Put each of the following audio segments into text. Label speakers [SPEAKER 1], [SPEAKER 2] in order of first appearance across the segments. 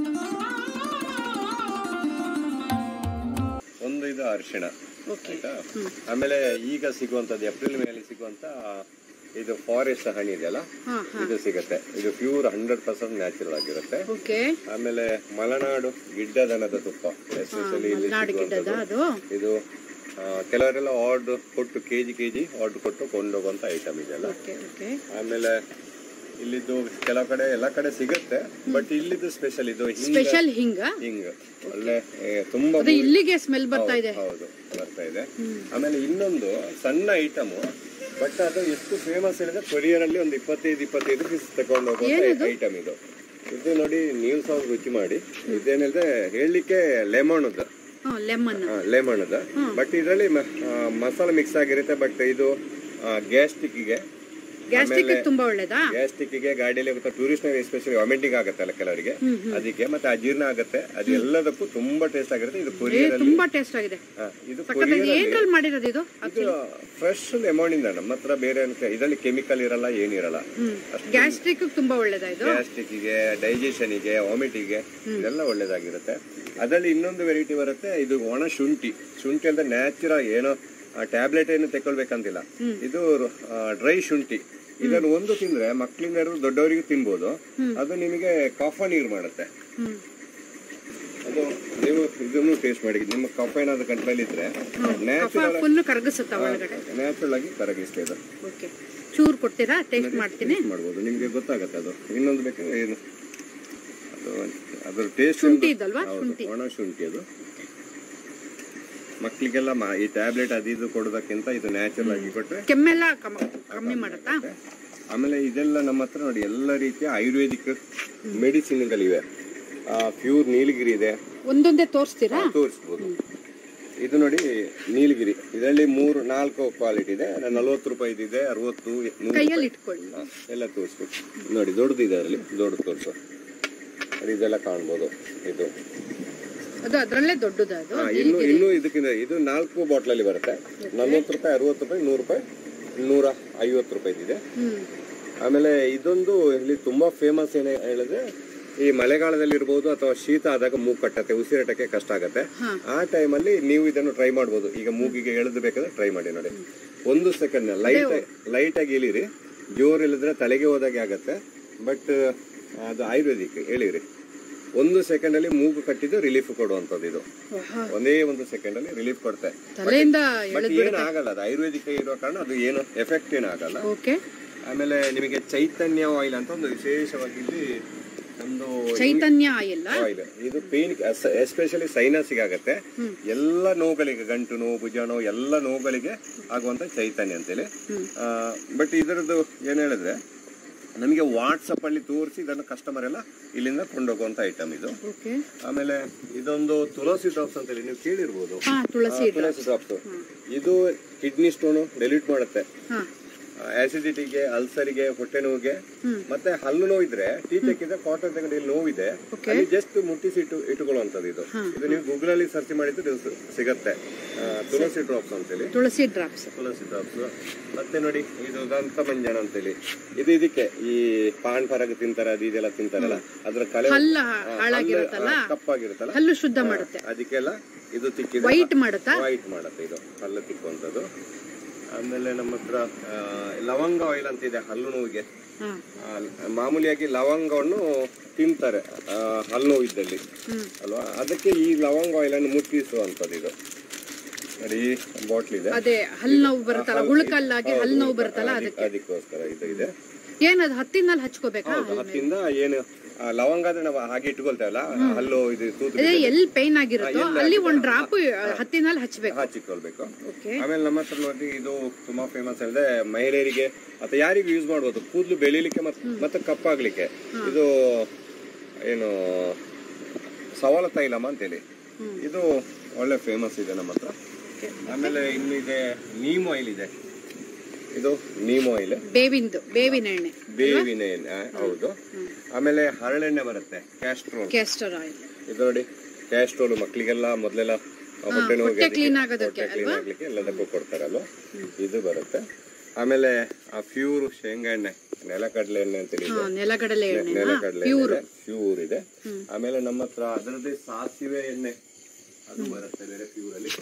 [SPEAKER 1] ಒಂದು ಇದು ಅರಿಶಿಣ
[SPEAKER 2] ಓಕೆ
[SPEAKER 1] ಆಯ್ತಾ ಆಮೇಲೆ ಈಗ ಸಿಗುವಂತದ್ದು ಏಪ್ರಿಲ್ ಮೇಲೆ ಸಿಗುವಂತ ಇದು ಫಾರೆಸ್ಟ್ ಹನಿ ಇದೆಯಲ್ಲ
[SPEAKER 2] ಹಾ ಹಾ
[SPEAKER 1] ಇದು ಸಿಗತ್ತೆ ಇದು ಪ್ಯೂರ್ ಹಂಡ್ರೆಡ್ ಪರ್ಸೆಂಟ್ ನ್ಯಾಚುರಲ್ ಆಗಿರುತ್ತೆ
[SPEAKER 2] ಓಕೆ
[SPEAKER 1] ಆಮೇಲೆ ಮಲೆನಾಡು ಗಿಡ್ಡದನದ ತುಪ್ಪ ಎಸ್ಪೆಷಲಿ ಇಲ್ಲಿ
[SPEAKER 2] ನಾಡು ಗಿಡ್ಡದ
[SPEAKER 1] ಸಿಗುವಂಥದ್ದು.
[SPEAKER 2] ಅದು
[SPEAKER 1] ಇದು ಆ, ಕೆಲವರೆಲ್ಲ ಆರ್ಡರ್ ಕೊಟ್ಟು ಕೆಜಿ ಕೆಜಿ ಆರ್ಡರ್ ಕೊಟ್ಟು ಕೊಂಡೋಗುವಂತ ಐಟಮ್ ಇದೆಲ್ಲ
[SPEAKER 2] ಓಕೆ ಓಕೆ
[SPEAKER 1] ಆಮೇಲೆ ಇಲ್ಲಿದ್ದು ಕೆಲವು ಕಡೆ ಎಲ್ಲ ಕಡೆ ಸಿಗುತ್ತೆ ಬಟ್ ಇಲ್ಲಿದ್ದು ಸ್ಪೆಷಲ್ ಇದು ಹಿಂಗ
[SPEAKER 2] ಸ್ಪೆಷಲ್ ಹಿಂಗ
[SPEAKER 1] ಹಿಂಗ್ ಒಳ್ಳೆ ಏ, ತುಂಬಾ
[SPEAKER 2] ಅದು ಇಲ್ಲಿಗೆ ಸ್ಮೆಲ್ ಬರ್ತಾ ಇದೆ
[SPEAKER 1] ಹೌದು ಬರ್ತಾ ಇದೆ ಆಮೇಲೆ ಇನ್ನೊಂದು ಸಣ್ಣ ಐಟಮ್ ಬಟ್ ಅದು ಎಷ್ಟು ಫೇಮಸ್ ಹೇಳಿದ್ರೆ ಕೊರಿಯರ್ ಅಲ್ಲಿ ಒಂದು ಇಪ್ಪತ್ತೈದು ಇಪ್ಪತ್ತೈದು ಪೀಸ್ ತಗೊಂಡು ಹೋಗುವಂತ ಐಟಮ್ ಇದು ಇದು ನೋಡಿ ನೀವು ಸಹ ರುಚಿ ಮಾಡಿ ಇದೇನಿದೆ ಹೇಳಲಿಕ್ಕೆ ಲೆಮನ್ದು
[SPEAKER 2] ಹಾ ಲೆಮನ್
[SPEAKER 1] ಲೆಮನ್ದು ಬಟ್ ಇದರಲ್ಲಿ ಮಸಾಲೆ ಮಿಕ್ಸ್ ಆಗಿರುತ್ತೆ ಬಟ್ ಇದು ಗ್ಯಾಸ್ಟಿಕ್ಗೆ
[SPEAKER 2] ಗ್ಯಾಸ್ಟ್ರಿಕ್ ತುಂಬಾ ಒಳ್ಳೇದಾ
[SPEAKER 1] ಗ್ಯಾಸ್ಟಿಕ್ಗೆ ಗಾಡಿಯಲ್ಲಿ ಹೋಗ್ತಾ ಟೂರಿಸ್ಟ್ ಎಸ್ಪೆಷಲಿ ವಾಮಿಟಿಂಗ್ ಆಗುತ್ತೆ ಅಲ್ಲ ಕೆಲವರಿಗೆ ಅದಕ್ಕೆ ಮತ್ತೆ ಅಜೀರ್ಣ ಆಗುತ್ತೆ ಅದು ಎಲ್ಲದಕ್ಕೂ ತುಂಬಾ ಟೇಸ್ಟ್ ಆಗಿರುತ್ತೆ ಇದು
[SPEAKER 2] ಏ
[SPEAKER 1] ಕೊರಿಯರ್ ಅಲ್ಲಿ
[SPEAKER 2] ತುಂಬಾ ಟೇಸ್ಟ್ ಆಗಿದೆ
[SPEAKER 1] ಹಾ, ಇದು
[SPEAKER 2] ಸಖತ್ತಾಗಿದೆ ಏನ್ರಲ್ಲಿ ಮಾಡಿರೋದು ಇದು
[SPEAKER 1] ಇದು ಫ್ರೆಶ್ ಲೆಮನ್ ಇಂದ ನಮ್ಮ ಹತ್ರ ಬೇರೆ ಇದರಲ್ಲಿ ಕೆಮಿಕಲ್ ಇರಲ್ಲ ಏನಿರಲ್ಲ
[SPEAKER 2] ಗ್ಯಾಸ್ಟ್ರಿಕ್ ತುಂಬಾ ಒಳ್ಳೇದಾ ಇದು
[SPEAKER 1] ಗ್ಯಾಸ್ಟ್ರಿಕ್ಗೆ ಡೈಜೆಷನ್ಗೆ ವಾಮಿಟಿಗೆ ಇದೆಲ್ಲ ಒಳ್ಳೇದಾಗಿರುತ್ತೆ ಅದರಲ್ಲಿ ಇನ್ನೊಂದು ವೆರೈಟಿ ಬರುತ್ತೆ ಇದು ಒಣ ಶುಂಠಿ ಶುಂಠಿ ಅಂದ್ರೆ ನ್ಯಾಚುರಲ್ ಏನೋ ಟ್ಯಾಬ್ಲೆಟ್ ಏನು ತಗೊಳ್ಬೇಕಂತಿಲ್ಲ ಇದು ಡ್ರೈ ಶುಂಠಿ ಇದನ್ನು ಒಂದು ತಿಂದ್ರೆ ಮಕ್ಕಳಿಂದ ಹಿಡಿದು ದೊಡ್ಡವರಿಗೂ ತಿನ್ಬೋದು ಅದು ನಿಮಗೆ ಕಾಫ ನೀರು ಮಾಡುತ್ತೆ
[SPEAKER 2] ಹ್ಮ್
[SPEAKER 1] ಅದು ನೀವು ಇದನ್ನು ಟೇಸ್ಟ್ ಮಾಡಿ ನಿಮ್ಮ ಕಫ ಏನಾದ್ರು ಕಂಟ್ರೋಲ್ ಇದ್ರೆ ನ್ಯಾಚುರಲ್
[SPEAKER 2] ಫುಲ್ ಕರಗಿಸುತ್ತ ಒಳಗಡೆ
[SPEAKER 1] ನ್ಯಾಚುರಲ್ ಆಗಿ ಕರಗಿಸ್ತೇ ಇದು
[SPEAKER 2] ಓಕೆ ಚೂರ್ ಕೊಡ್ತೀರಾ ಟೇಸ್ಟ್ ಮಾಡ್ತೀನಿ
[SPEAKER 1] Taste ಮಾಡ್ಬೋದು ನಿಮ್ಗೆ ಗೊತ್ತಾಗತ್ತೆ ಅದು ಇನ್ನೊಂದು ಬೇಕಾದ್ರೆ ಏನು ಅದು ಅದ್ರ ಟೇಸ್ಟ್
[SPEAKER 2] ಶುಂಠಿ ಇದಲ್ವಾ ಶುಂಠಿ
[SPEAKER 1] ಒಣ ಶುಂಠಿ ಅದು ಮಕ್ಕಳಿಗೆಲ್ಲ ಮಾ- ಈ ಟ್ಯಾಬ್ಲೆಟ್ ಅದು ಇದು ಕೊಡೋದಕ್ಕಿಂತ ಇದು ನ್ಯಾಚುರಲ್ ಆಗಿ ಕೊಟ್ರೆ
[SPEAKER 2] ಕೆಮ್ಮೆಲ್ಲ ಕಮ್ಮ- ಕಮ್ಮಿ ಮಾಡತ್ತಾ
[SPEAKER 1] ಆಮೇಲೆ ಇದೆಲ್ಲ ನಮ್ಮ ಹತ್ರ ನೋಡಿ ಎಲ್ಲ ರೀತಿಯ ಆಯುರ್ವೇದಿಕ್ ಮೆಡಿಸಿನ್ಗಳಿವೆ ಪ್ಯೂರ್ ನೀಲಗಿರಿ ಇದೆ
[SPEAKER 2] ಒಂದೊಂದೇ ತೋರಿಸ್ತೀರಾ
[SPEAKER 1] ತೋರಿಸ್ಬೋದು ಇದು ನೋಡಿ ನೀಲಗಿರಿ ಇದರಲ್ಲಿ ಮೂರು ನಾಲ್ಕು ಕ್ವಾಲಿಟಿ ಇದೆ ನಲವತ್ತು ರೂಪಾಯಿದು ಇದೆ ಅರವತ್ತು ನೂರು
[SPEAKER 2] ಕೈಯಲ್ಲಿ ಇಟ್ಕೊಳ್ಳಿ
[SPEAKER 1] ಹಾ, ಎಲ್ಲ ತೋರಿಸ್ಬೇಕು ನೋಡಿ ದೊಡ್ಡದಿದೆ ಅದರಲ್ಲಿ ದೊಡ್ಡದು ತೋರಿಸು ನೋಡಿ ಇದೆಲ್ಲ ಕಾಣ್ಬೋದು ಇದು
[SPEAKER 2] ಅದು ಅದರಲ್ಲೇ ದೊಡ್ಡದು ಅದು
[SPEAKER 1] ಹಾ, ಇನ್ನು ಇನ್ನು ಇದಕ್ಕಿಂತ ಇದು ನಾಲ್ಕು ಬಾಟ್ಲಲ್ಲಿ ಬರುತ್ತೆ ನಲ್ವತ್ತು ರೂಪಾಯಿ ಅರವತ್ತು ರೂಪಾಯಿ ನೂರು ರೂಪಾಯಿ ನೂರ ಐವತ್ತು ರೂಪಾಯಿದಿದೆ
[SPEAKER 2] ಹ್ಮ್
[SPEAKER 1] ಆಮೇಲೆ ಇದೊಂದು ಇಲ್ಲಿ ತುಂಬಾ ಫೇಮಸ್ ಏನೇ ಹೇಳಿದ್ರೆ ಈ ಮಳೆಗಾಲದಲ್ಲಿ ಇರ್ಬೋದು ಅಥವಾ ಶೀತ ಆದಾಗ ಮೂಗು ಕಟ್ಟತ್ತೆ ಉಸಿರಾಟಕ್ಕೆ ಕಷ್ಟ ಆಗತ್ತೆ ಆ ಟೈಮಲ್ಲಿ ನೀವು ಇದನ್ನು ಟ್ರೈ ಮಾಡ್ಬೋದು ಈಗ ಮೂಗಿಗೆ ಎಳೆದು ಬೇಕಾದ್ರೆ ಟ್ರೈ ಮಾಡಿ ನೋಡಿ ಒಂದು ಸೆಕೆಂಡ್ ಲೈಟ್ ಲೈಟ್ ಆಗಿ ಇಳಿರಿ ಜೋರ್ ಇಳಿದ್ರೆ ತಲೆಗೆ ಹೋದಾಗೆ ಆಗತ್ತೆ ಬಟ್ ಅದು ಆಯುರ್ವೇದಿಕ್ ಹೇಳಿರಿ ಒಂದು ಸೆಕೆಂಡ್ ಅಲ್ಲಿ ಮೂಗು ಕಟ್ಟಿದ್ದು ರಿಲೀಫ್ ಕೊಡುವಂತದ್ದು ಇದು ಒಂದೇ ಒಂದು ಸೆಕೆಂಡ್ ಅಲ್ಲಿ ರಿಲೀಫ್ ಕೊಡುತ್ತೆ
[SPEAKER 2] ತಲೆಯಿಂದ
[SPEAKER 1] ಬಟ್ ಏನು ಆಗಲ್ಲ ಅದು ಆಯುರ್ವೇದಿಕ್ ಇರೋ ಕಾರಣ ಅದು ಏನು ಎಫೆಕ್ಟ್ ಏನು ಆಗಲ್ಲ
[SPEAKER 2] ಓಕೆ
[SPEAKER 1] ಆಮೇಲೆ ನಿಮಗೆ ಚೈತನ್ಯ ಆಯಿಲ್ ಅಂತ ಒಂದು ವಿಶೇಷವಾಗಿ ಇಲ್ಲಿ ಒಂದು
[SPEAKER 2] ಚೈತನ್ಯ ಆಯಿಲ್
[SPEAKER 1] ಆಯಿಲ್ ಇದು ಪೇನ್ ಎಸ್ಪೆಷಲಿ ಸೈನಸ್ಗೆ ಆಗತ್ತೆ ಎಲ್ಲ ನೋವುಗಳಿಗೆ ಗಂಟು ನೋವು ಭುಜ ನೋವು ಎಲ್ಲ ನೋವುಗಳಿಗೆ ಆಗುವಂತ ಚೈತನ್ಯ ಅಂತೇಳಿ ಬಟ್ ಇದರದ್ದು ಏನ್ ಹೇಳಿದ್ರೆ ನಮಗೆ ವಾಟ್ಸಪ್ ಅಲ್ಲಿ ತೋರಿಸಿ ಇದನ್ನು ಕಸ್ಟಮರ್ ಎಲ್ಲ ಇಲ್ಲಿಂದ ಕೊಂಡೋಗುವಂತ ಐಟಮ್ ಇದು
[SPEAKER 2] ಓಕೆ
[SPEAKER 1] ಆಮೇಲೆ ಇದೊಂದು ತುಳಸಿ ಡ್ರಾಪ್ಸ್ ಅಂತೇಳಿ ನೀವು ಕೇಳಿರ್ಬೋದು
[SPEAKER 2] ಹಾ ತುಳಸಿ
[SPEAKER 1] ಆ, ತುಳಸಿ ಡ್ರಾಪ್ಸ್ ಇದು ಕಿಡ್ನಿ ಸ್ಟೋನ್ ಡೆಲಿಟ್ ಮಾಡುತ್ತೆ
[SPEAKER 2] ಹಾ
[SPEAKER 1] ಆಸಿಡಿಟಿಗೆ ಅಲ್ಸರಿಗೆ ಹೊಟ್ಟೆ ನೋವಿಗೆ ಮತ್ತೆ ಹಲ್ಲು ನೋವಿದ್ರೆ ಟೀಚಕ್ಕಿದ್ರೆ ಕಾಟನ್ ತಗೊಂಡು ಇಲ್ಲಿ ನೋವಿದೆ ಅಲ್ಲಿ ಜಸ್ಟ್ ಮುಟ್ಟಿಸಿ ಇಟ್ಟು ಇಟ್ಟುಕೊಳ್ಳುವಂಥದ್ದು ಇದು ಇದು ನೀವು ಗೂಗಲ್ ಅಲ್ಲಿ ಸರ್ಚ್ ಮಾಡಿದ್ರೆ ಇದು ಸಿ- ಸಿಗತ್ತೆ ಆ, ತುಳಸಿ ಡ್ರಾಪ್ಸ್ ಅಂತೇಳಿ
[SPEAKER 2] ತುಳಸಿ ಡ್ರಾಪ್ಸ್
[SPEAKER 1] ತುಳಸಿ ಡ್ರಾಪ್ಸ್ ಮತ್ತೆ ನೋಡಿ ಇದು ದಂತ ಮಂಜನ ಅಂತೇಳಿ ಇದು ಇದಕ್ಕೆ ಈ ಪಾನ್ ಪರಾಗ ತಿಂತಾರೆ ಅದು ಇದೆಲ್ಲ ತಿಂತಾರಲ್ಲ ಅದ್ರ ಕಲೆ
[SPEAKER 2] ಹಲ್ಲ
[SPEAKER 1] ಆ,
[SPEAKER 2] ಹಾಳಾಗಿರುತ್ತಲ್ಲ
[SPEAKER 1] ಹಲ್ಲು, ಆ, ಕಪ್ಪಾಗಿರುತ್ತಲ್ಲ
[SPEAKER 2] ಹಲ್ಲು ಶುದ್ಧ ಮಾಡುತ್ತೆ
[SPEAKER 1] ಅದಕ್ಕೆಲ್ಲ ಇದು ತಿಕ್ಕಿದ್ರೆ
[SPEAKER 2] ವೈಟ್ ಮಾಡುತ್ತಾ
[SPEAKER 1] ವೈಟ್ ಮಾಡುತ್ತೆ ಇದು ಹಲ್ಲು ತಿಕ್ಕುವಂಥದ್ದು ಆಮೇಲೆ ನಮ್ಮ ಹತ್ರ ಆ, ಲವಂಗ ಆಯಿಲ್ ಅಂತ ಇದೆ ಹಲ್ಲು ನೋವಿಗೆ
[SPEAKER 2] ಹಾ
[SPEAKER 1] ಆ, ಮಾಮೂಲಿಯಾಗಿ ಲವಂಗವನ್ನು ತಿಂತಾರೆ ಆ, ಹಲ್ಲು ನೋವು ಇದ್ದಲ್ಲಿ ಅಲ್ವಾ ಅದಕ್ಕೆ ಈ ಲವಂಗ ಆಯಿಲ್ ಅನ್ನು ಮುಟ್ಟಿಸುವಂಥದ್ದು ಇದು ನೋಡಿ ಈ ಬಾಟ್ಲ್ ಇದೆ
[SPEAKER 2] ಅದೇ ಹಲ್ಲು ನೋವು ಬರುತ್ತಲ್ಲ ಹುಳುಕಲ್ಲಾಗಿ ಹಲ್ಲು ನೋವು ಬರುತ್ತಲ್ಲ
[SPEAKER 1] ಅದಕ್ಕೆ ಅದಕ್ಕೋಸ್ಕರ ಇದು ಇದೆ
[SPEAKER 2] ಏನದು ಹತ್ತಿನಲ್ಲಿ ಹಚ್ಕೋಬೇಕಾ
[SPEAKER 1] ಹೌದು ಹತ್ತಿಂದ ಏನು ಆ, ಲವಂಗ ಆದ್ರೆ ನಾವು ಹಾಗೆ ಇಟ್ಕೊಳ್ತೇವಲ್ಲ ಹಲ್ಲು ಇದು ತೂತು
[SPEAKER 2] ಅದೇ ಎಲ್ಲಿ ಪೈನ್ ಆಗಿರುತ್ತೋ ಅಲ್ಲಿ ಒಂದ್ ಡ್ರಾಪ್ ಹತ್ತಿನಲ್ಲಿ ಹಚ್ಬೇಕು
[SPEAKER 1] ಹಚ್ಚಿಕೊಳ್ಬೇಕು
[SPEAKER 2] ಓಕೆ
[SPEAKER 1] ಆಮೇಲೆ ನಮ್ಮ ಹತ್ರ ನೋಡಿ ಇದು ತುಂಬಾ ಫೇಮಸ್ ಅಂದ್ರೆ ಮಹಿಳೆಯರಿಗೆ ಅಥವಾ ಯಾರಿಗೂ ಯೂಸ್ ಮಾಡ್ಬೋದು ಕೂದಲು ಬೆಳಿಲಿಕ್ಕೆ ಮತ್ತೆ ಮತ್ತೆ ಕಪ್ಪಾಗ್ಲಿಕ್ಕೆ ಇದು ಏನು ಸವಾಲ ತೈಲಮ ಅಂತೇಳಿ ಇದು ಒಳ್ಳೆ ಫೇಮಸ್ ಇದೆ ನಮ್ಮ ಹತ್ರ ಆಮೇಲೆ ಇನ್ನು ಇದೆ ನೀಮ್ ಆಯಿಲ್ ಇದೆ ಇದು ನೀಮ್ ಆಯಿಲ್
[SPEAKER 2] ಬೇವಿಂದು ಬೇವಿನ ಎಣ್ಣೆ
[SPEAKER 1] ಬೇವಿನ ಎಣ್ಣೆ ಆ, ಹೌದು ಆಮೇಲೆ ಹರಳೆಣ್ಣೆ ಬರುತ್ತೆ ಕ್ಯಾಸ್ಟ್ರೋಲ್
[SPEAKER 2] ಕ್ಯಾಸ್ಟರ್ ಆಯಿಲ್
[SPEAKER 1] ಇದು ನೋಡಿ ಕ್ಯಾಸ್ಟ್ರೋಲ್ ಮಕ್ಕಳಿಗೆಲ್ಲ ಮೊದಲೆಲ್ಲ ಹೊಟ್ಟೆ ನೋವಿಗೆ
[SPEAKER 2] ಹೊಟ್ಟೆ clean ಆಗೋದಕ್ಕೆ
[SPEAKER 1] ಹೊಟ್ಟೆ ಕ್ಲೀನ್ ಆಗ್ಲಿಕ್ಕೆ ಎಲ್ಲದಕ್ಕೂ ಕೊಡ್ತಾರಲ್ವ ಇದು ಬರುತ್ತೆ ಆಮೇಲೆ ಆ ಪ್ಯೂರ್ ಶೇಂಗಾ ಎಣ್ಣೆ ನೆಲಕಡಲೆ ಎಣ್ಣೆ ಅಂತ ಹೇಳಿ
[SPEAKER 2] ಹಾ ನೆಲಗಡಲೆ ಎಣ್ಣೆ
[SPEAKER 1] ನೆಲಕಡಲೆ ಎಣ್ಣೆ ಪ್ಯೂರ್ ಇದೆ ಆಮೇಲೆ ನಮ್ಮ ಹತ್ರ ಅದರದ್ದೇ ಸಾಸಿವೆ ಎಣ್ಣೆ ಅದು ಬರುತ್ತೆ ಬೇರೆ ಪ್ಯೂರ್ ಅಲ್ಲಿ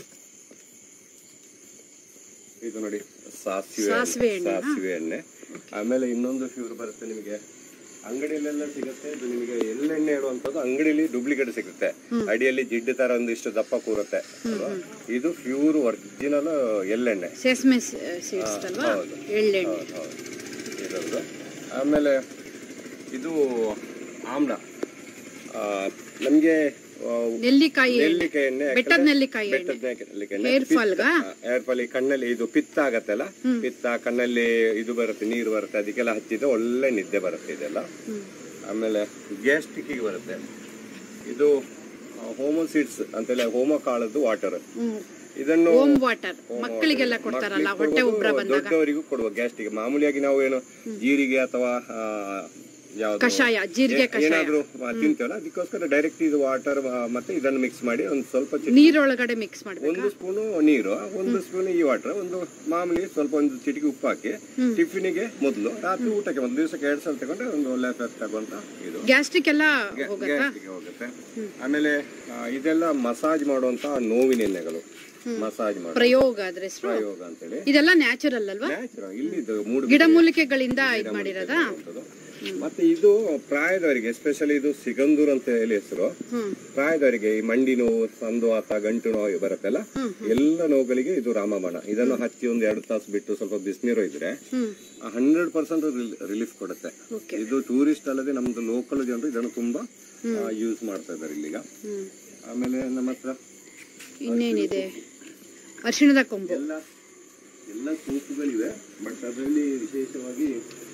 [SPEAKER 1] ಇದು ನೋಡಿ ಸಾಸಿವೆ
[SPEAKER 2] ಸಾಸಿವೆ
[SPEAKER 1] ಎಣ್ಣೆ ಸಾಸಿವೆ ಎಣ್ಣೆ ಆಮೇಲೆ ಇನ್ನೊಂದು ಪ್ಯೂರ್ ಬರುತ್ತೆ ನಿಮಗೆ ಅಂಗಡಿಯಲ್ಲೆಲ್ಲ ಸಿಗುತ್ತೆ ಇದು ನಿಮಗೆ ಎಳ್ಳೆಣ್ಣೆ ಹೇಳುವಂಥದ್ದು ಅಂಗಡಿಯಲ್ಲಿ ಡೂಪ್ಲಿಕೇಟ್ ಸಿಗುತ್ತೆ ಅಡಿಯಲ್ಲಿ ಜಿಡ್ಡು ತರ ಒಂದಿಷ್ಟು ದಪ್ಪ ಕೂರುತ್ತೆ ಅಲ್ವಾ? ಇದು ಪ್ಯೂರ್ ಒರಿಜಿನಲ್ ಎಳ್ಳೆಣ್ಣೆ
[SPEAKER 2] ಸೇಸ್ಮೆ ಸೀಡ್ಸ್ ಅಲ್ವಾ
[SPEAKER 1] ಹೌದು.
[SPEAKER 2] ಎಳ್ಳೆಣ್ಣೆ
[SPEAKER 1] ಹೌದು, ಹೌದು. ಇದೊಂದು ಆಮೇಲೆ ಇದು ಆಮ್ಲ ನಮಗೆ
[SPEAKER 2] ನೆಲ್ಲಿಕಾಯಿ ಎಣ್ಣೆ
[SPEAKER 1] ನೆಲ್ಲಿಕಾಯಿ ಎಣ್ಣೆ
[SPEAKER 2] ಬೆಟ್ಟದ ನೆಲ್ಲಿಕಾಯಿ ಎಣ್ಣೆ
[SPEAKER 1] ಬೆಟ್ಟದ ನೆಲ್ಲಿಕಾಯಿ ಎಣ್ಣೆ
[SPEAKER 2] ಹೇರ್ ಫಾಲ್ಗ
[SPEAKER 1] ಏರ್ ಫಾಲ್ ಕಣ್ಣಲ್ಲಿ ಇದು ಪಿತ್ತ ಆಗತ್ತಲ್ಲ ಪಿತ್ತ ಕಣ್ಣಲ್ಲಿ ಇದು ಬರುತ್ತೆ ನೀರು ಬರುತ್ತೆ ಅದಕ್ಕೆಲ್ಲ ಹಚ್ಚಿದ್ರೆ ಒಳ್ಳೆ ನಿದ್ದೆ ಬರುತ್ತೆ ಇದೆಲ್ಲ ಆಮೇಲೆ ಗ್ಯಾಸ್ಟ್ರಿಕ್ಕಿಗೆ ಬರುತ್ತೆ ಇದು ಹೋಮೋ ಸೀಡ್ಸ್ ಅಂತೆಲ್ಲ ಹೋಮ ಕಾಳದ್ದು ವಾಟರ್
[SPEAKER 2] ಹ್ಮ್
[SPEAKER 1] ಇದನ್ನು
[SPEAKER 2] ಓಮ್ ವಾಟರ್ ಮಕ್ಕಳಿಗೆಲ್ಲ ಕೊಡ್ತಾರಲ್ಲ ಹೊಟ್ಟೆ ಉಬ್ರ ಬಂದಾಗ
[SPEAKER 1] ದೊಡ್ಡವರಿಗೂ ಕೊಡುವ ಗ್ಯಾಸ್ಟ್ರಿಕ್ ಮಾಮೂಲಿಯಾಗಿ ನಾವು ಏನು ಜೀರಿಗೆ ಅಥವಾ ಆ, ಯಾವ್ದು
[SPEAKER 2] ಕಷಾಯ ಜೀರಿಗೆ ಕಷಾಯ
[SPEAKER 1] ಏನಾದ್ರೂ ಆ, ತಿಂತೇವಲ್ಲ ಅದಕ್ಕೋಸ್ಕರ ಡೈರೆಕ್ಟ್ ಇದು ವಾಟರ್ ಮತ್ತೆ ಇದನ್ನು ಮಿಕ್ಸ್ ಮಾಡಿ ಒಂದು ಸ್ವಲ್ಪ ಚಿಟಿಕೆ
[SPEAKER 2] ನೀರೊಳಗಡೆ ಮಿಕ್ಸ್ ಮಾಡ್ಬೇಕು
[SPEAKER 1] ಒಂದು ಸ್ಪೂನು ನೀರು ಒಂದು ಸ್ಪೂನ್ ಈ ವಾಟರ್ ಒಂದು ಮಾಮೂಲಿ ಸ್ವಲ್ಪ ಒಂದು ಚಿಟಿಕೆ ಉಪ್ಪು ಹಾಕಿ ಟಿಫಿನಿಗೆ ಮೊದಲು ರಾತ್ರಿ ಊಟಕ್ಕೆ ಒಂದು ದಿವಸಕ್ಕೆ ಎರಡು ಸಲ ತಗೊಂಡ್ರೆ ಒಂದು ಒಳ್ಳೆ ಎಫೆಕ್ಟ್ ಆಗುವಂತ ಇದು
[SPEAKER 2] ಗ್ಯಾಸ್ಟ್ರಿಕ್ ಎಲ್ಲ ಹೋಗತ್ತಾ
[SPEAKER 1] ಗ್ಯಾಸ್ಟ್ರಿಗೆ ಹೋಗುತ್ತೆ ಆಮೇಲೆ ಆ, ಇದೆಲ್ಲ ಮಸಾಜ್ ಮಾಡುವಂತ ನೋವಿನ ಎಣ್ಣೆಗಳು ಮಸಾಜ್ ಮಾಡೋ
[SPEAKER 2] ಪ್ರಯೋಗ ಅದ್ರ ಹೆಸರು
[SPEAKER 1] ಪ್ರಯೋಗ ಅಂತೇಳಿ
[SPEAKER 2] ಇದೆಲ್ಲ ನ್ಯಾಚುರಲ್ ಅಲ್ವಾ
[SPEAKER 1] ನ್ಯಾಚುರಲ್ ಇಲ್ಲಿದ್ದು ಮೂಡು
[SPEAKER 2] ಗಿಡಮೂಲಿಕೆಗಳಿಂದ ಇದ್ ಮಾಡಿರೋದಾ
[SPEAKER 1] ಮಾಡುವಂಥದ್ದು. ಮತ್ತೆ ಇದು ಪ್ರಾಯದವರಿಗೆ ಎಸ್ಪೆಷಲಿ ಇದು ಸಿಗಂದೂರ್ ಅಂತ ಹೇಳಿ ಹೆಸರು
[SPEAKER 2] ಹ್ಮ್
[SPEAKER 1] ಪ್ರಾಯದವರಿಗೆ ಈ ಮಂಡಿ ನೋವು ಸಂದುವಾತ ಗಂಟು ನೋವು ಬರುತ್ತಲ್ಲ ಎಲ್ಲ ನೋವುಗಳಿಗೆ ಇದು ರಾಮಬಾಣ ಇದನ್ನು ಹಚ್ಚಿ ಒಂದು ಎರಡು ತಾಸು ಬಿಟ್ಟು ಸ್ವಲ್ಪ ಬಿಸಿನೀರು ಇದ್ರೆ
[SPEAKER 2] ಹ್ಮ್
[SPEAKER 1] ಹಂಡ್ರೆಡ್ ಪರ್ಸೆಂಟ್ ರಿಲೀಫ್ ಕೊಡುತ್ತೆ
[SPEAKER 2] ಓಕೆ
[SPEAKER 1] ಇದು ಟೂರಿಸ್ಟ್ ಅಲ್ಲದೆ ನಮ್ದು ಲೋಕಲ್ ಜನರು ಇದನ್ನು ತುಂಬಾ ಯೂಸ್ ಮಾಡ್ತಾ ಇದ್ದಾರೆ ಇಲ್ಲಿಗ
[SPEAKER 2] ಹ್ಮ್
[SPEAKER 1] ಆಮೇಲೆ ನಮ್ಮ ಹತ್ರ
[SPEAKER 2] ಇನ್ನೇನಿದೆ ಅರಿಶಿಣದ ಕೊಂಬು
[SPEAKER 1] ಎಲ್ಲ ಎಲ್ಲ ಸೂಪುಗಳಿವೆ ಬಟ್ ಅದರಲ್ಲಿ ವಿಶೇಷವಾಗಿ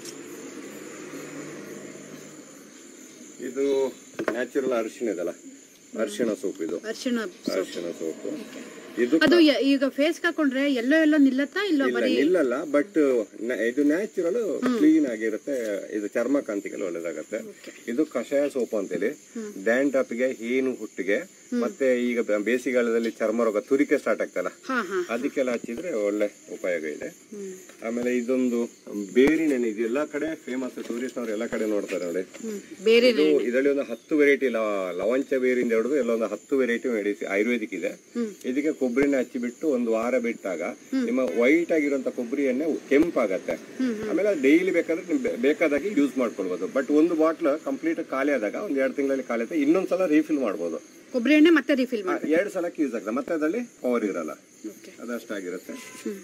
[SPEAKER 1] ಇದು ನ್ಯಾಚುರಲ್ ಅರಿಶಿಣ ಇದಲ್ಲ ಅರಿಶಿಣ ಸೂಪ್ ಇದು
[SPEAKER 2] ಅರಿಶಿಣ
[SPEAKER 1] ಅರಿಶಿಣ ಸೋಪು ಇದು
[SPEAKER 2] ಅದು ಯ- ಈಗ ಫೇಸ್ ಹಾಕೊಂಡ್ರೆ ಎಲ್ಲೋ ಎಲ್ಲೋ ನಿಲ್ಲತ್ತಾ ಇಲ್ಲ
[SPEAKER 1] ಇಲ್ಲ
[SPEAKER 2] ಬರೀ
[SPEAKER 1] ನಿಲ್ಲಲ್ಲ ಬಟ್ ಇದು ನ್ಯಾಚುರಲ್ ಕ್ಲೀನ್ ಆಗಿರುತ್ತೆ ಇದು ಚರ್ಮ ಕಾಂತಿಗೆಲ್ಲ ಒಳ್ಳೇದಾಗತ್ತೆ ಇದು ಕಷಾಯ ಸೋಪು ಅಂತೇಳಿ ಡ್ಯಾಂಡ್ರಪ್ಗೆ ಹೀನು ಹುಟ್ಟಿಗೆ ಮತ್ತೆ ಈಗ ಬ- ಬೇಸಿಗೆಗಾಲದಲ್ಲಿ ಚರ್ಮ ರೋಗ ತುರಿಕೆ ಸ್ಟಾರ್ಟ್ ಆಗ್ತಲ್ಲ
[SPEAKER 2] ಹಾ ಹಾ
[SPEAKER 1] ಅದಕ್ಕೆಲ್ಲ ಹಚ್ಚಿದ್ರೆ ಒಳ್ಳೆ ಉಪಯೋಗ ಇದೆ
[SPEAKER 2] ಹ್ಮ್
[SPEAKER 1] ಆಮೇಲೆ ಇದೊಂದು ಬೇರಿನ ಎಣ್ಣೆ ಇದು ಎಲ್ಲಾ ಕಡೆ ಫೇಮಸ್ ಟೂರಿಸ್ಟ್ ಅವ್ರು ಎಲ್ಲಾ ಕಡೆ ನೋಡ್ತಾರೆ ನೋಡಿ
[SPEAKER 2] ಹ್ಮ್ ಬೇರೆ
[SPEAKER 1] ಇದು ಇದರಲ್ಲಿ ಒಂದು ಹತ್ತು ವೆರೈಟಿ ಲವಂಚ ಬೇರಿಂದ ಹಿಡಿದು ಎಲ್ಲ ಒಂದು ಹತ್ತು ವೆರೈಟಿ ಮೆಡಿಸಿ ಆಯುರ್ವೇದಿಕ್ ಇದೆ ಇದಕ್ಕೆ ಕೊಬ್ಬರಿನ ಹಚ್ಚಿಬಿಟ್ಟು ಒಂದು ವಾರ ಬಿಟ್ಟಾಗ ನಿಮ್ಮ ವೈಟ್ ಆಗಿರುವಂತ ಕೊಬ್ಬರಿ ಎಣ್ಣೆ ಕೆಂಪಾಗತ್ತೆ ಆಮೇಲೆ ಡೈಲಿ ಬೇಕಾದ್ರೆ ನೀವು ಬೆ- ಬೇಕಾದಾಗೆ ಯೂಸ್ ಮಾಡ್ಕೊಳ್ಬೋದು ಬಟ್ ಒಂದು ಬಾಟ್ಲ್ ಕಂಪ್ಲೀಟ್ ಖಾಲಿ ಆದಾಗ ಒಂದ್ ಎರಡು ತಿಂಗಳಲ್ಲಿ ಖಾಲಿ ಆಗುತ್ತೆ ಇನ್ನೊಂದ್ಸಲ ರೀಫಿಲ್ ಮಾಡ್ಬೋದು
[SPEAKER 2] ಕೊಬ್ಬರಿ ಎಣ್ಣೆ ಮತ್ತೆ ರಿಫಿಲ್ ಮಾಡಿ
[SPEAKER 1] ಎರಡು ಸಲಕ್ಕೆ ಯೂಸ್ ಆಗ್ತದೆ ಮತ್ತೆ ಅದರಲ್ಲಿ ಪವರ್ ಇರಲ್ಲ
[SPEAKER 2] ಓಕೆ
[SPEAKER 1] ಅದಷ್ಟಾಗಿರುತ್ತೆ
[SPEAKER 2] ಹ್ಮ್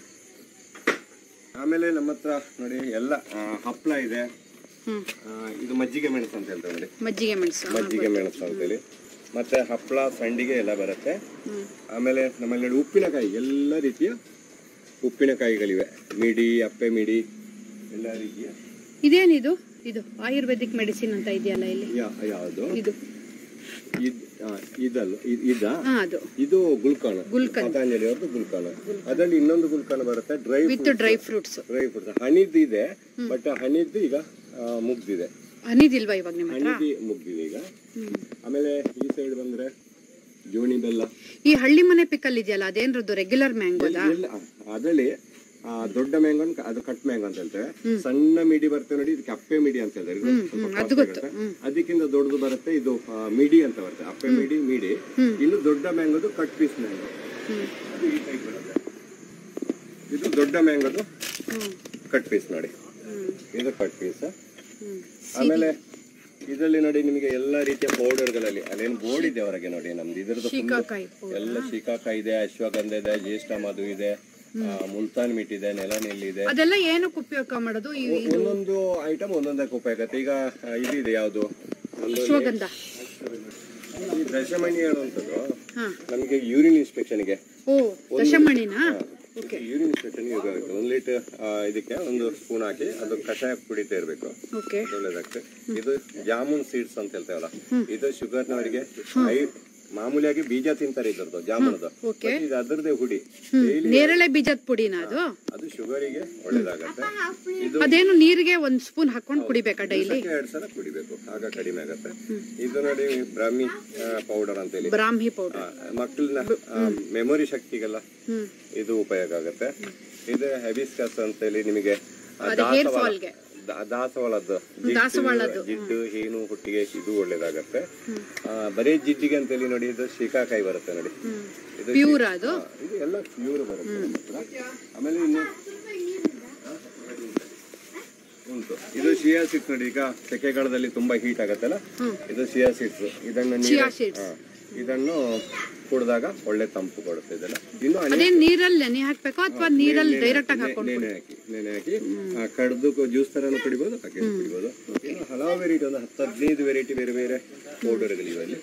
[SPEAKER 1] ಆಮೇಲೆ ನಮ್ಮ ಹತ್ರ ನೋಡಿ ಎಲ್ಲ ಆ, ಹಪ್ಳ ಇದೆ
[SPEAKER 2] ಹ್ಮ್
[SPEAKER 1] ಆ, ಇದು ಮಜ್ಜಿಗೆ ಮೆಣಸು ಅಂತ ಹೇಳ್ತಾರೆ ನೋಡಿ
[SPEAKER 2] ಮಜ್ಜಿಗೆ ಮೆಣಸು
[SPEAKER 1] ಮಜ್ಜಿಗೆ ಮೆಣಸು ಅಂತೇಳಿ ಮತ್ತೆ ಹಪ್ಪಳ ಸಂಡಿಗೆ ಎಲ್ಲ ಬರುತ್ತೆ
[SPEAKER 2] ಹ್ಮ್
[SPEAKER 1] ಆಮೇಲೆ ನಮ್ಮಲ್ಲಿ ನೋಡಿ ಉಪ್ಪಿನಕಾಯಿ ಎಲ್ಲ ರೀತಿಯ ಉಪ್ಪಿನಕಾಯಿಗಳಿವೆ ಮಿಡಿ ಅಪ್ಪೆ ಮಿಡಿ ಎಲ್ಲ ರೀತಿಯ
[SPEAKER 2] ಇದೇನಿದು ಇದು ಆಯುರ್ವೇದಿಕ್ ಮೆಡಿಸಿನ್ ಅಂತ ಇದೆಯಲ್ಲ ಇಲ್ಲಿ
[SPEAKER 1] ಯಾ- ಯಾವುದು
[SPEAKER 2] ಇದು
[SPEAKER 1] ಇದ್ ಆ, ಇದಲ್ಲ ಇದ್- ಇದಾ
[SPEAKER 2] ಹಾ ಅದು
[SPEAKER 1] ಇದು ಗುಲ್ಕಾಣ
[SPEAKER 2] ಗುಲ್ಕನ್.
[SPEAKER 1] ಪತಾಂಜಲಿ ಅವ್ರದ್ದು ಗುಲ್ಕಾಣ ಅದರಲ್ಲಿ ಇನ್ನೊಂದು ಗುಲ್ಕಾಣ ಬರುತ್ತೆ dry
[SPEAKER 2] with dry fruits
[SPEAKER 1] dry fruits ಹನಿದ್ದು ಇದೆ ಬಟ್ ಹನಿದ್ದು ಈಗ ಆ, ಮುಗ್ದಿದೆ
[SPEAKER 2] ಹನಿದಿಲ್ವಾ ಇವಾಗ ನಿಮ್ಮ ಹತ್ರ
[SPEAKER 1] ಹನಿದಿ ಮುಗ್ದಿದೆ ಈಗ ಆಮೇಲೆ ಈ ಸೈಡ್ ಬಂದ್ರೆ ಜೋಣಿ ಬೆಲ್ಲ
[SPEAKER 2] ಈ ಹಳ್ಳಿ ಮನೆ ಪಿಕಲ್ ಇದೆಯಲ್ಲ ಅದೇನ್ರದ್ದು ರೆಗ್ಯುಲರ್ ಮ್ಯಾಂಗೋದಾ
[SPEAKER 1] ಎಲ್ಲ ಅದರಲ್ಲಿ ಆ, ದೊಡ್ಡ ಮ್ಯಾಂಗೋ ಅದು ಕಟ್ ಮ್ಯಾಂಗೋ ಅಂತ ಹೇಳ್ತೇವೆ ಸಣ್ಣ ಮಿಡಿ ಬರ್ತೇವೆ ನೋಡಿ ಇದಕ್ಕೆ ಅಪ್ಪೆ ಮಿಡಿ ಅಂತ ಹೇಳ್ತಾರೆ ಇದು ಸ್ವಲ್ಪ
[SPEAKER 2] ಅದು
[SPEAKER 1] costly
[SPEAKER 2] ಗೊತ್ತು.
[SPEAKER 1] ಇರುತ್ತೆ. ಅದಕ್ಕಿಂತ ದೊಡ್ಡದು ಬರುತ್ತೆ ಇದು ಆ, ಮಿಡಿ ಅಂತ ಬರುತ್ತೆ ಅಪ್ಪೆ ಮಿಡಿ ಮಿಡಿ ಇನ್ನು ದೊಡ್ಡ ಮ್ಯಾಂಗೋದು ಕಟ್ ಪೀಸ್ ಮ್ಯಾಂಗೋ
[SPEAKER 2] ಹ್ಮ್
[SPEAKER 1] ಅದು ಈ ಟೈಪ್ ಬರುತ್ತೆ ಇದು ದೊಡ್ಡ ಮ್ಯಾಂಗೋದು
[SPEAKER 2] ಹ್ಮ್
[SPEAKER 1] ಕಟ್ ಪೀಸ್ ನೋಡಿ
[SPEAKER 2] ಹ್ಮ್
[SPEAKER 1] ಇದು ಕಟ್ ಪೀಸ್
[SPEAKER 2] ಹ್ಮ್
[SPEAKER 1] ಆಮೇಲೆ ಇದರಲ್ಲಿ ನೋಡಿ ನಿಮಗೆ ಎಲ್ಲಾ ರೀತಿಯ ಪೌಡರ್ಗಳಲ್ಲಿ ಅಲ್ಲೇನು ಬೋರ್ಡ್ ಇದೆ ಹೊರಗೆ ನೋಡಿ ನಮ್ದು ಇದ್ರದ್ದು full
[SPEAKER 2] ಶೀಕಾಕಾಯಿ
[SPEAKER 1] ಎಲ್ಲ ಶಿಕಾಕಾಯಿ ಇದೆ ಅಶ್ವಗಂಧ ಇದೆ ಜ್ಯೇಷ್ಠ ಮಧು ಇದೆ ಆ, ಮುಲ್ತಾನ್ ಮಿಟ್ ಇದೆ ನೆಲನೆಲ್ಲಿ ಇದೆ
[SPEAKER 2] ಅದೆಲ್ಲ ಏನಕ್ಕೆ ಉಪಯೋಗ ಮಾಡೋದು ಈ
[SPEAKER 1] ಒಂದೊಂದು ಐಟಮ್ ಒಂದೊಂದಕ್ಕೆ ಉಪಯೋಗ ಆಗುತ್ತೆ ಈಗ ಆ, ಇದು ಇದೆ ಯಾವುದು ಒಂದು
[SPEAKER 2] ಅಶ್ವಗಂಧ
[SPEAKER 1] ಈ ದಶಮಣಿ ಹೇಳುವಂಥದ್ದು
[SPEAKER 2] ಹಾ
[SPEAKER 1] ನಮಗೆ ಯೂರಿನ್ ಇನ್ಸ್ಪೆಕ್ಷನ್ಗೆ
[SPEAKER 2] ಓ ದಶಮಣಿನಾ
[SPEAKER 1] ಯೂರಿನ್ ಇನ್ಸ್ಪೆಕ್ಷನ್ ಯೂಸ್ ಆಗುತ್ತೆ ಒಂದು ಲೀಟರ್ ಇದಕ್ಕೆ ಒಂದು ಸ್ಪೂನ್ ಹಾಕಿ ಅದು ಕಷಾಯ ಕುಡಿತಾ ಇರಬೇಕು
[SPEAKER 2] ಓಕೆ
[SPEAKER 1] ಒಳ್ಳೇದಾಗ್ತದೆ ಇದು ಜಾಮೂನ್ ಸೀಡ್ಸ್ ಅಂತ ಹೇಳ್ತೇವಲ್ಲ ಇದು ಶುಗರ್ನವರಿಗೆ ಮಾಮೂಲಿಯಾಗಿ ಬೀಜ ತಿಂತಾರೆ ಇದ್ರದ್ದು ಜಾಮೂನದು
[SPEAKER 2] ಓಕೆ
[SPEAKER 1] But ಇದು ಅದರದೇ ಹುಡಿ ಡೈಲಿ
[SPEAKER 2] ನೇರಳೆ ಬೀಜದ ಪುಡಿನ ಅದು
[SPEAKER 1] ಅದು ಶುಗರಿಗೆ ಒಳ್ಳೇದಾಗತ್ತೆ ಇದು
[SPEAKER 2] ಅದೇನು ನೀರಿಗೆ ಒಂದ್ ಸ್ಪೂನ್ ಹಾಕೊಂಡು ಕುಡಿಬೇಕಾ ಡೈಲಿ
[SPEAKER 1] ದಿವಸಕ್ಕೆ ಎರಡ್ ಸಲ ಕುಡಿಬೇಕು ಆಗ ಕಡಿಮೆ ಆಗತ್ತೆ ಇದು ನೋಡಿ ಬ್ರಾಹ್ಮಿ ಪೌಡರ್ ಅಂತ ಹೇಳಿ
[SPEAKER 2] ಬ್ರಾಹ್ಮಿ ಪೌಡರ್
[SPEAKER 1] ಮಕ್ಕಳನ್ನ ಮೆಮೊರಿ ಶಕ್ತಿಗೆಲ್ಲ
[SPEAKER 2] ಹ್ಮ್
[SPEAKER 1] ಇದು ಉಪಯೋಗ ಆಗುತ್ತೆ ಇದು ಹೆಬಿಸ್ಕಸ್ ಅಂತ ಹೇಳಿ ನಿಮಗೆ ಆ,
[SPEAKER 2] ಅದು ಹೇರ್
[SPEAKER 1] ದಾಸವಾಳ
[SPEAKER 2] ಫಾಲ್ಗೆ
[SPEAKER 1] ದಾ- ದಾಸವಾಳದ್ದು ಜಿಡ್ಡು-
[SPEAKER 2] ದಾಸವಾಳದ್ದು.
[SPEAKER 1] ಜಿಡ್ಡು ಏನು ಹುಟ್ಟಿಗೆ ಇದು ಒಳ್ಳೇದಾಗತ್ತೆ ಆ, ಬರೀ ಜಿಡ್ಡಿಗೆ ಅಂತೇಳಿ ನೋಡಿ ಇದು ಶೀಕಾಕಾಯಿ ಬರುತ್ತೆ ನೋಡಿ ಇದು
[SPEAKER 2] ಪ್ಯೂರ್ ಅದು
[SPEAKER 1] ಹಾ, ಇದು ಎಲ್ಲ ಪ್ಯೂರ್ ಬರುತ್ತೆ ನಮ್ಮ ಹತ್ರ. ಆಮೇಲೆ ಇನ್ನು ಉಂಟು ಇದು ಶಿಯಾ ಸೀಡ್ಸ್ ನೋಡಿ ಈಗ ಸೆಕೆಗಾಲದಲ್ಲಿ ತುಂಬಾ ಹೀಟ್ ಆಗತ್ತಲ್ಲ ಇದು ಶಿಯಾ ಸೀಡ್ಸ್ ಇದನ್ನು ನೀರ-
[SPEAKER 2] Chia seeds.
[SPEAKER 1] ಹಾ, ಇದನ್ನು ಕುಡಿದಾಗ ಒಳ್ಳೆ ತಂಪು ಕೊಡುತ್ತೆ ಇದೆಲ್ಲ ಇನ್ನು ಅನೇಕ
[SPEAKER 2] ಅದೇ ನೀರಲ್ಲಿ ನೆನೆ ಹಾಕ್ಬೇಕು ಅಥವಾ ನೀರಲ್ಲಿ ಡೈರೆಕ್ಟ್ ಆಗಿ ಹಾಕೊಂಡು
[SPEAKER 1] ನೆನೆ ಹಾಕಿ ನೆನೆ ಹಾಕಿ ಕಡ್ದು ಜ್ಯೂಸ್ ತರನು ಕುಡಿಬೋದು ಹಾಗೆ ಕುಡಿಬೋದು ಇನ್ನು ಹಲವು ವೆರೈಟಿ ಒಂದು ಹತ್ತು ಹದಿನೈದು ವೆರೈಟಿ ಬೇರೆ ಬೇರೆ ಪೌಡರ್ಗಳಿವೆ ಅಲ್ಲಿ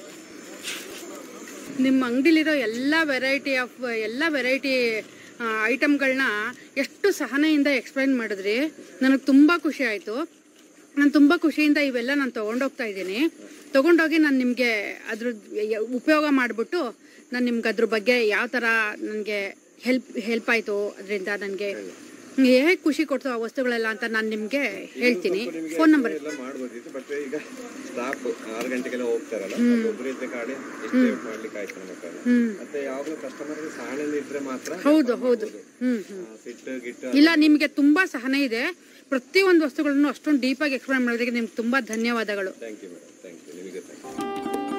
[SPEAKER 2] ನಿಮ್ಮ ಅಂಗಡಿಲಿರೋ ಎಲ್ಲ ವೆರೈಟಿ ಆಫ್ ಎಲ್ಲ ವೆರೈಟಿ ಐಟಮ್ಗಳನ್ನ ಎಷ್ಟು ಸಹನೆಯಿಂದ ಎಕ್ಸ್ಪ್ಲೈನ್ ಮಾಡಿದ್ರಿ ನನಗೆ ತುಂಬ ಖುಷಿ ಆಯಿತು ನಾನು ತುಂಬ ಖುಷಿಯಿಂದ ಇವೆಲ್ಲ ನಾನು ತೊಗೊಂಡೋಗ್ತಾ ಇದ್ದೀನಿ ತೊಗೊಂಡೋಗಿ ನಾನು ನಿಮಗೆ ಅದ್ರ ಯ- ಉಪಯೋಗ ಮಾಡಿಬಿಟ್ಟು ನಾನು ನಿಮ್ಗೆ ಅದ್ರ ಬಗ್ಗೆ ಯಾವ ಥರ ನನಗೆ ಹೆಲ್ಪ್ ಹೆಲ್ಪ್ ಆಯಿತು ಅದರಿಂದ ನನಗೆ ಹೇಗೆ ಖುಷಿ ಕೊಡ್ತು ಆ ವಸ್ತುಗಳೆಲ್ಲ ಅಂತ ನಾನು ನಿಮಗೆ ಹೇಳ್ತೀನಿ ಫೋನ್ ನಂಬರ್
[SPEAKER 1] ಎಲ್ಲ ಮಾಡ್ಬೋದಿತ್ತು ಬಟ್ ಈಗ ಸ್ಟಾಪ್ ಆರು ಗಂಟೆಗೆಲ್ಲ ಹೋಗ್ತಾರಲ್ಲ ಒಬ್ಬರು ಇದ್ದ ಕಾಡೆ ಎಷ್ಟು ಮಾಡ್ಲಿಕ್ಕೆ ಆಯ್ತು ನಮ್ಮ ಕೈಲಿ. ಮತ್ತೆ ಯಾವಾಗಲೂ ಕಸ್ಟಮರ್ ಸಹನೆ ಇದ್ರೆ ಮಾತ್ರ
[SPEAKER 2] ಹೌದು ಹೌದು ಹ್ಞೂ ಹ್ಞೂ
[SPEAKER 1] ಆ, ಸಿಟ್ಟು ಗಿಟ್ಟು
[SPEAKER 2] ಇಲ್ಲ ನಿಮಗೆ ತುಂಬಾ ಸಹನೆ ಇದೆ ಪ್ರತಿಯೊಂದು ವಸ್ತುಗಳನ್ನು ಅಷ್ಟೊಂದು ಡೀಪಾಗಿ ಎಕ್ಸ್ಪ್ಲೈನ್ ಮಾಡೋದಕ್ಕೆ ನಿಮ್ಗೆ ತುಂಬಾ ಧನ್ಯವಾದಗಳು
[SPEAKER 1] thank you madam thank you ನಿಮಗೆ ಥ್ಯಾಂಕ್ ಯು